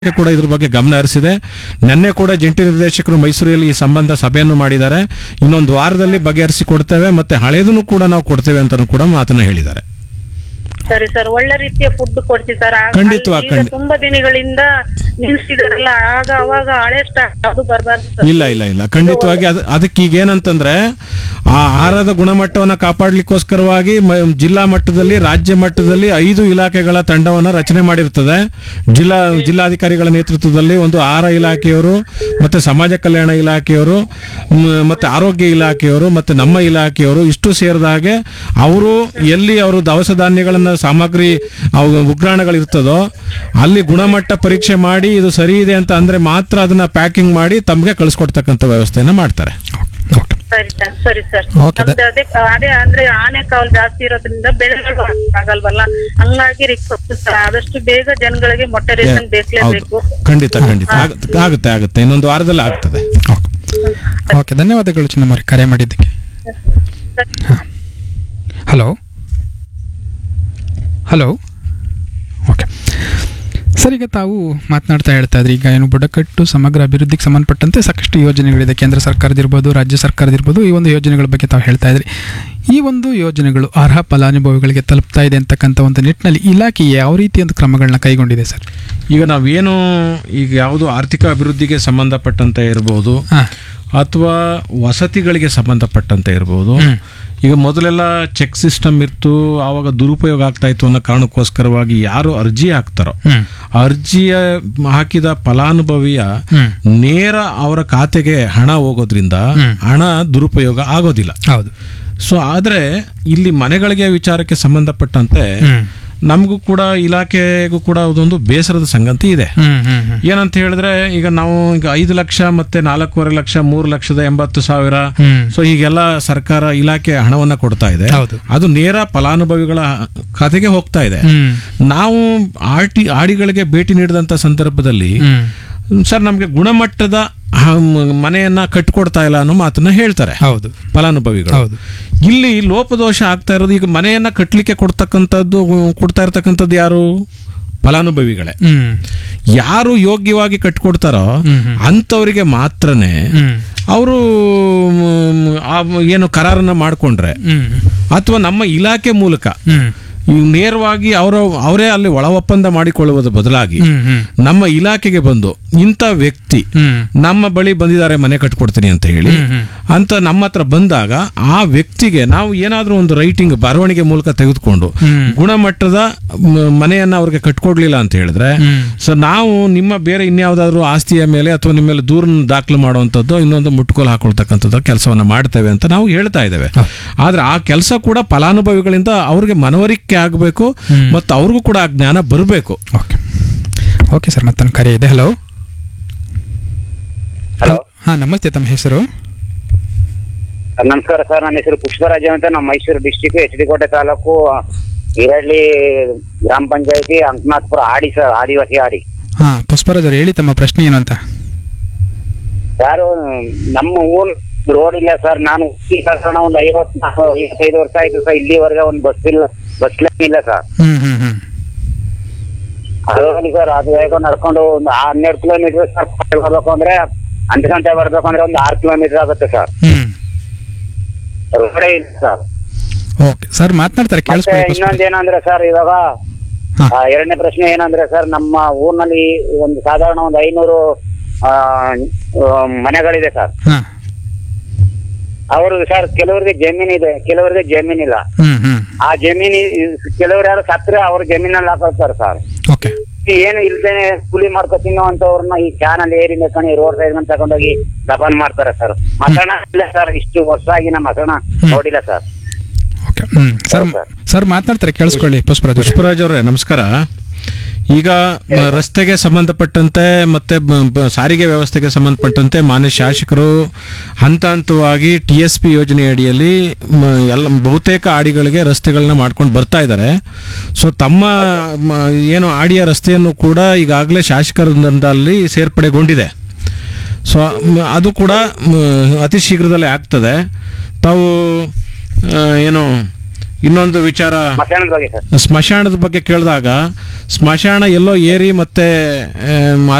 ಕೂಡ ಇದ್ರ ಬಗ್ಗೆ ಗಮನ ಹರಿಸಿದೆ ನಿನ್ನೆ ಕೂಡ ಜಂಟಿ ನಿರ್ದೇಶಕರು ಮೈಸೂರಲ್ಲಿ ಈ ಸಂಬಂಧ ಸಭೆಯನ್ನು ಮಾಡಿದ್ದಾರೆ ಇನ್ನೊಂದು ವಾರದಲ್ಲಿ ಬಗೆಹರಿಸಿ ಕೊಡ್ತೇವೆ ಮತ್ತೆ ಹಳೇದನ್ನು ಕೂಡ ನಾವು ಕೊಡ್ತೇವೆ ಅಂತ ಕೂಡ ಮಾತನ್ನ ಹೇಳಿದ್ದಾರೆ ಸರಿ ಸರ್ ಒಳ್ಳೆ ರೀತಿಯ ಫುಡ್ ಕೊಡ್ತೀವಿ ಸರ್ ಆ- ಖಂಡಿತವಾಗಿ, ಈಗ ಖಂಡಿ- ತುಂಬಾ ದಿನಗಳಿಂದ ನಿಲ್ಸಿದಾರಲ್ಲ ಆಗ ಅವಾಗ ಹಳೆ ಸ್ಟಾಕ್ ಅದು ಬರಬಾರ್ದು ಸರ್ ಇಲ್ಲ ಇಲ್ಲ ಇಲ್ಲ ಖಂಡಿತವಾಗಿ ಅದ್- ಅದಕ್ಕೆ ಈಗ ಏನಂತಂದ್ರೆ ಆ ಆಹಾರದ ಗುಣಮಟ್ಟವನ್ನ ಕಾಪಾಡ್ಲಿಕ್ಕೋಸ್ಕರವಾಗಿ ಮ- ಜಿಲ್ಲಾ ಮಟ್ಟದಲ್ಲಿ ರಾಜ್ಯ ಮಟ್ಟದಲ್ಲಿ ಐದು ಇಲಾಖೆಗಳ ತಂಡವನ್ನ ರಚನೆ ಮಾಡಿರ್ತದೆ ಜಿಲ್ಲಾ ಜಿಲ್ಲಾಧಿಕಾರಿಗಳ ನೇತೃತ್ವದಲ್ಲಿ ಒಂದು ಆಹಾರ ಇಲಾಖೆಯವರು ಮತ್ತೆ ಸಮಾಜ ಕಲ್ಯಾಣ ಇಲಾಖೆಯವರು ಮ್, ಮತ್ತೆ ಆರೋಗ್ಯ ಇಲಾಖೆಯವರು ಮತ್ತೆ ನಮ್ಮ ಇಲಾಖೆಯವರು ಇಷ್ಟು ಸೇರಿದ ಹಾಗೆ ಅವರು ಎಲ್ಲಿ ಅವರು ದವಸ ಧಾನ್ಯಗಳನ್ನ ಸಾಮಗ್ರಿ ಅವು ಉಗ್ರಾಣಗಳಿರ್ತದೋ ಅಲ್ಲಿ ಗುಣಮಟ್ಟ ಪರೀಕ್ಷೆ ಮಾಡಿ ಇದು ಸರಿ ಇದೆ ಅಂತ ಅಂದ್ರೆ ಮಾತ್ರ ಅದನ್ನ ಪ್ಯಾಕಿಂಗ್ ಮಾಡಿ ತಮಗೆ ಕಳಿಸ್ಕೊಡ್ತಕ್ಕಂಥ ವ್ಯವಸ್ಥೆಯನ್ನ ಮಾಡ್ತಾರೆ ಓಕೆ ಸರಿ ಸರ್ ಸರಿ ಸರ್ Okay, ನಮ್ದು ಅದೇ ಅದೇ ಅಂದ್ರೆ ಆನೆ ಕಾವಲ್ ಜಾಸ್ತಿ ಇರೋದ್ರಿಂದ ಬೆಳೆಗಳು ಆಗಲ್ವಲ್ಲ ಹಂಗಾಗಿ ರಿಕ್ವೆಸ್ಟ್ ಸರ್ ಆದಷ್ಟು ಬೇಗ ಜನಗಳಿಗೆ ಮೊಟ್ಟೆ ರೇಷನ್ ಹೌದು ಬೇಕಲೇಬೇಕು ಖಂಡಿತ ಖಂಡಿತ ಆಗ- ಆಗುತ್ತೆ ಆಗುತ್ತೆ ಇನ್ನೊಂದು ವಾರದಲ್ಲಿ ಆಗ್ತದೆ ಓಕೆ ಓಕೆ ಧನ್ಯವಾದಗಳು ಚಿನ್ನಮರಿ ಕರೆ ಮಾಡಿದ್ದಕ್ಕೆ ಹಲೋ ಹಲೋ ಓಕೆ ಸರ್ ಈಗ ತಾವು ಮಾತನಾಡ್ತಾ ಹೇಳ್ತಾ ಇದ್ರಿ ಈಗ ಏನು ಬುಡಕಟ್ಟು ಸಮಗ್ರ ಅಭಿವೃದ್ಧಿಗೆ ಸಂಬಂಧಪಟ್ಟಂತೆ ಸಾಕಷ್ಟು ಯೋಜನೆಗಳಿದೆ ಕೇಂದ್ರ ಸರ್ಕಾರದಿರ್ಬೋದು ರಾಜ್ಯ ಸರ್ಕಾರದಿರ್ಬೋದು ಈ ಒಂದು ಯೋಜನೆಗಳ ಬಗ್ಗೆ ತಾವು ಹೇಳ್ತಾ ಇದ್ರಿ ಈ ಒಂದು ಯೋಜನೆಗಳು ಅರ್ಹ ಫಲಾನುಭವಿಗಳಿಗೆ ತಲುಪ್ತಾ ಇದೆ ಅಂತಕ್ಕಂಥ ಒಂದು ನಿಟ್ಟಿನಲ್ಲಿ ಇಲಾಖೆ ಯಾವ ರೀತಿ ಒಂದು ಕ್ರಮಗಳನ್ನ ಕೈಗೊಂಡಿದೆ ಸರ್ ಈಗ ನಾವೇನು ಈಗ ಯಾವುದು ಆರ್ಥಿಕ ಅಭಿವೃದ್ಧಿಗೆ ಸಂಬಂಧಪಟ್ಟಂತೆ ಇರಬಹುದು ಹಾಂ ಅಥವಾ ವಸತಿಗಳಿಗೆ ಸಂಬಂಧಪಟ್ಟಂತೆ ಇರಬಹುದು ಹ್ಮ್. ಈಗ ಮೊದಲೆಲ್ಲ ಚೆಕ್ ಸಿಸ್ಟಮ್ ಇತ್ತು ಆವಾಗ ದುರುಪಯೋಗ ಆಗ್ತಾ ಇತ್ತು ಅನ್ನೋ ಕಾರಣಕ್ಕೋಸ್ಕರವಾಗಿ ಯಾರು ಅರ್ಜಿ ಹಾಕ್ತಾರೋ ಹ್ಞೂ ಅರ್ಜಿಯ ಹಾಕಿದ ಫಲಾನುಭವಿಯ ಹ್ಞೂ ನೇರ ಅವರ ಖಾತೆಗೆ ಹಣ ಹೋಗೋದ್ರಿಂದ ಹ್ಮ್. ಹಣ ದುರುಪಯೋಗ ಆಗೋದಿಲ್ಲ ಹೌದು ಸೊ ಆದ್ರೆ ಇಲ್ಲಿ ಮನೆಗಳಿಗೆ ವಿಚಾರಕ್ಕೆ ಸಂಬಂಧಪಟ್ಟಂತೆ ಹ್ಞೂ ನಮಗೂ ಕೂಡ ಇಲಾಖೆಗೂ ಕೂಡ ಅದೊಂದು ಬೇಸರದ ಸಂಗತಿ ಇದೆ ಹ್ಞೂ ಹ್ಞೂ ಹ್ಞೂ ಏನಂತ ಹೇಳಿದ್ರೆ ಈಗ ನಾವು ಈಗ ಐದು ಲಕ್ಷ ಮತ್ತೆ ನಾಲ್ಕೂವರೆ ಲಕ್ಷ ಮೂರು ಲಕ್ಷದ ಎಂಬತ್ತು ಸಾವಿರ ಹ್ಮ್. ಸೊ ಹೀಗೆಲ್ಲ ಸರ್ಕಾರ ಇಲಾಖೆ ಹಣವನ್ನ ಕೊಡ್ತಾ ಇದೆ ಹೌದು. ಅದು ನೇರ ಫಲಾನುಭವಿಗಳ ಖಾತೆಗೆ ಹೋಗ್ತಾ ಇದೆ ಹ್ಮ್ ನಾವು ಆರ್ಟಿ ಆಡಿಗಳಿಗೆ ಭೇಟಿ ನೀಡಿದಂತ ಸಂದರ್ಭದಲ್ಲಿ ಹ್ಮ್ ಸರ್ ನಮಗೆ ಗುಣಮಟ್ಟದ ಹ, ಮ್, ಮನೆಯನ್ನ ಕಟ್ಕೊಡ್ತಾ ಇಲ್ಲ ಅನ್ನೋ ಮಾತನ್ನ ಹೇಳ್ತಾರೆ ಹೌದು ಫಲಾನುಭವಿಗಳು ಹೌದು ಇಲ್ಲಿ ಲೋಪದೋಷ ಆಗ್ತಾ ಇರೋದು ಈಗ ಮನೆಯನ್ನ ಕಟ್ಲಿಕ್ಕೆ ಕೊಡ್ತಕ್ಕಂಥದ್ದು ಕೊಡ್ತಾ ಇರ್ತಕ್ಕಂಥದ್ದು ಯಾರು ಫಲಾನುಭವಿಗಳೇ ಹ್ಮ್ ಯಾರು ಯೋಗ್ಯವಾಗಿ ಕಟ್ಕೊಡ್ತಾರೋ ಹ್ಮ್, ಹ್ಮ್. ಅಂಥವರಿಗೆ ಮಾತ್ರನೇ ಹ್ಮ್ ಅವರು ಏನು ಕರಾರನ್ನ ಮಾಡಿಕೊಂಡ್ರೆ ಹ್ಮ್ ಅಥವಾ ನಮ್ಮ ಇಲಾಖೆ ಮೂಲಕ ಹ್ಮ್ ಈ ನೇರವಾಗಿ ಅವರ ಅವರೇ ಅಲ್ಲಿ ಒಳ ಒಪ್ಪಂದ ಮಾಡಿಕೊಳ್ಳುವುದರ ಬದಲಾಗಿ ಹ್ಮ್ ಹ್ಮ್ ನಮ್ಮ ಇಲಾಖೆಗೆ ಬಂದು ಇಂಥ ವ್ಯಕ್ತಿ ಹ್ಮ್ ನಮ್ಮ ಬಳಿ ಬಂದಿದ್ದಾರೆ ಮನೆ ಕಟ್ಕೊಡ್ತೀನಿ ಅಂತ ಹೇಳಿ ಹ್ಮ್, ಹ್ಮ್. ಅಂತ ನಮ್ಮ ಹತ್ರ ಬಂದಾಗ ಆ ವ್ಯಕ್ತಿಗೆ ನಾವು ಏನಾದ್ರೂ ಒಂದು ರೈಟಿಂಗ್ ಬರವಣಿಗೆ ಮೂಲಕ ತೆಗೆದುಕೊಂಡು ಹ್ಮ್. ಗುಣಮಟ್ಟದ ಮ- ಮನೆಯನ್ನ ಅವ್ರಿಗೆ ಕಟ್ಕೊಡ್ಲಿಲ್ಲ ಅಂತ ಹೇಳಿದ್ರೆ ಹ್ಮ್. ಸೊ ನಾವು ನಿಮ್ಮ ಬೇರೆ ಇನ್ಯಾವುದಾದ್ರೂ ಆಸ್ತಿಯ ಮೇಲೆ ಅಥವಾ ನಿಮ್ಮ ಮೇಲೆ ದೂರನ್ನ ದಾಖಲು ಮಾಡುವಂಥದ್ದು ಇನ್ನೊಂದು ಮುಟ್ಕೋಲು ಹಾಕೊಳ್ತಕ್ಕಂಥದ್ದು ಕೆಲಸವನ್ನ ಮಾಡ್ತೇವೆ ಅಂತ ನಾವು ಹೇಳ್ತಾ ಇದ್ದೇವೆ ಆದ್ರೆ ಆ ಕೆಲಸ ಕೂಡ ಫಲಾನುಭವಿಗಳಿಂದ ಅವ್ರಿಗೆ ಮನವರಿಕೆ ಆಗಬೇಕು ಮತ್ತು ಅವ್ರಿಗೂ ಕೂಡ ಆ ಜ್ಞಾನ ಬರಬೇಕು ಓಕೆ ಓಕೆ ಸರ್ ಮತ್ತೊಂದು ಕರೆ ಇದೆ ಹಲೋ ಹಲೋ ಹಾಂ ನಮಸ್ತೆ ತಮ್ಮ ಹೆಸರು ನಮಸ್ಕಾರ ಸರ್ ನನ್ನ ಹೆಸರು ಪುಷ್ಪರಾಜ ಅಂತ ನಮ್ಮ ಮೈಸೂರು ಡಿಸ್ಟಿಕ್ ಎಚ್ ಡಿ ಕೋಟೆ ತಾಲೂಕು ಹಿರಳ್ಳಿ ಗ್ರಾಮ ಪಂಚಾಯತಿ ಅಂಕನಾಥ್ಪುರ ಆಡಿ ಸರ್ ಆದಿವಾಸಿ ಆಡಿ ಹಾಂ ಪುಷ್ಪರಾಜ್ ಅವ್ರು ಹೇಳಿ ತಮ್ಮ ಪ್ರಶ್ನೆ ಏನು ಅಂತ ಯಾರು ನಮ್ಮ ಊರ್ ರೋಡ್ ಇಲ್ಲ ಸರ್ ನಾನು ಈ ಕಾರಣ ಒಂದು ಐವತ್ತು ಐವತ್ತೈದು ವರ್ಷ ಆಯ್ತು ಸರ್ ಇಲ್ಲಿವರೆಗೆ ಒಂದು ಬಸ್ ಇಲ್ಲ ಬಸ್ ಲೈನ್ ಇಲ್ಲ ಸರ್ ಹ್ಮ್ ಹ್ಮ್ ಹ್ಮ್ ಅದರಲ್ಲಿ ಸರ್ ಅದು ಹೇಗೋ ನಡ್ಕೊಂಡು ಒಂದು ಹನ್ನೆರಡು ಕಿಲೋಮೀಟರ್ ಸರ್ ಬರ್ಬೇಕು ಅಂದ್ರೆ ಹತ್ತು ಗಂಟೆ ಬರ್ಬೇಕು ಅಂದ್ರೆ ಒಂದು ಆರು ಕಿಲೋಮೀಟರ್ ಆಗುತ್ತೆ ಸರ್ ಹ್ಮ್ ರೋಡೇ ಇಲ್ಲ ಸರ್ ಓಕೆ ಸರ್ ಮಾತನಾಡ್ತಾರೆ ಮತ್ತೆ ಕೇಳಿಸ್ಕೊಳ್ಳಿ ಪುಷ್ಪರಾಜ್ ಇನ್ನೊಂದು ಏನಂದ್ರೆ ಸರ್ ಇವಾಗ ಹಾ. ಆ, ಎರಡನೇ ಪ್ರಶ್ನೆ ಏನಂದ್ರೆ ಸರ್ ನಮ್ಮ ಊರಿನಲ್ಲಿ ಒಂದು ಸಾಧಾರಣ ಒಂದು ಐನೂರು ಆ, ಆ, ಮನೆಗಳಿದೆ ಸರ್ ಹಾಂ ಅವರು ಸರ್ ಕೆಲವರಿಗೆ ಜಮೀನಿದೆ ಕೆಲವರಿಗೆ ಜಮೀನಿಲ್ಲ ಹ್ಮ್ ಹ್ಮ್ ಆ ಜಮೀನಿ ಕೆಲವರು ಯಾರು ಸತ್ರೆ ಅವ್ರ ಜಮೀನಲ್ಲಿ ಹಾಕೊಳ್ತಾರೆ ಸರ್ ಓಕೆ ಈ ಏನು ಇಲ್ದೇನೆ ಕೂಲಿ ಮಾಡ್ಕೊ ತಿನ್ನುವಂತವ್ರನ್ನ ಈ ಚಾನಲ್ ಏರಿ ಮೆಕ್ಕಣಿ ರೋಡ್ ಸೈಡ್ ಮೇಲೆ ತಗೊಂಡೋಗಿ ದಫನ್ ಮಾಡ್ತಾರೆ ಸರ್ ಮಸಣ ಇಲ್ಲ ಸರ್ ಇಷ್ಟು ವರ್ಷ ಆಗಿ ನಮ್ಮ ಮಸಣ ನೋಡಿಲ್ಲ ಸರ್ ಓಕೆ ಹ್ಮ್ ಸರ್ ಹೌದು, ಸರ್. ಸರ್ ಮಾತನಾಡ್ತಾರೆ ಕೇಳಿಸ್ಕೊಳ್ಳಿ ಪುಷ್ಪರಾಜ್ ಅವ್ರೆ. ಪುಷ್ಪರಾಜ್ ಅವರೇ ನಮಸ್ಕಾರ ಈಗ ಮ, ರಸ್ತೆಗೆ ಸಂಬಂಧಪಟ್ಟಂತೆ ಮತ್ತೆ ಬ- ಬ- ಸಾರಿಗೆ ವ್ಯವಸ್ಥೆಗೆ ಸಂಬಂಧಪಟ್ಟಂತೆ ಮಾನ್ಯ ಶಾಸಕರು ಹಂತ ಹಂತವಾಗಿ ಟಿ ಎಸ್ ಪಿ ಯೋಜನೆ ಅಡಿಯಲ್ಲಿ ಮ, ಎಲ್ಲ ಬಹುತೇಕ ಆಡಿಗಳಿಗೆ ರಸ್ತೆಗಳನ್ನ ಮಾಡ್ಕೊಂಡು ಬರ್ತಾ ಇದ್ದಾರೆ ಸೊ ತಮ್ಮ ಮ, ಏನು ಆಡಿಯ ರಸ್ತೆಯನ್ನು ಕೂಡ ಈಗಾಗಲೇ ಶಾಸಕರಲ್ಲಿ ಸೇರ್ಪಡೆಗೊಂಡಿದೆ ಸೊ ಮ್, ಅದು ಕೂಡ ಮ್, ಅತಿ ಶೀಘ್ರದಲ್ಲೇ ಆಗ್ತದೆ ತಾವು ಆ, ಏನು ಇನ್ನೊಂದು ವಿಚಾರ ಮಧ್ಯಾಹ್ನದ ಬಗ್ಗೆ ಸರ್ ಸ್ಮಶಾನದ ಬಗ್ಗೆ ಕೇಳಿದಾಗ ಸ್ಮಶಾನ ಎಲ್ಲೋ ಏರಿ ಮತ್ತೆ ಆಮ್,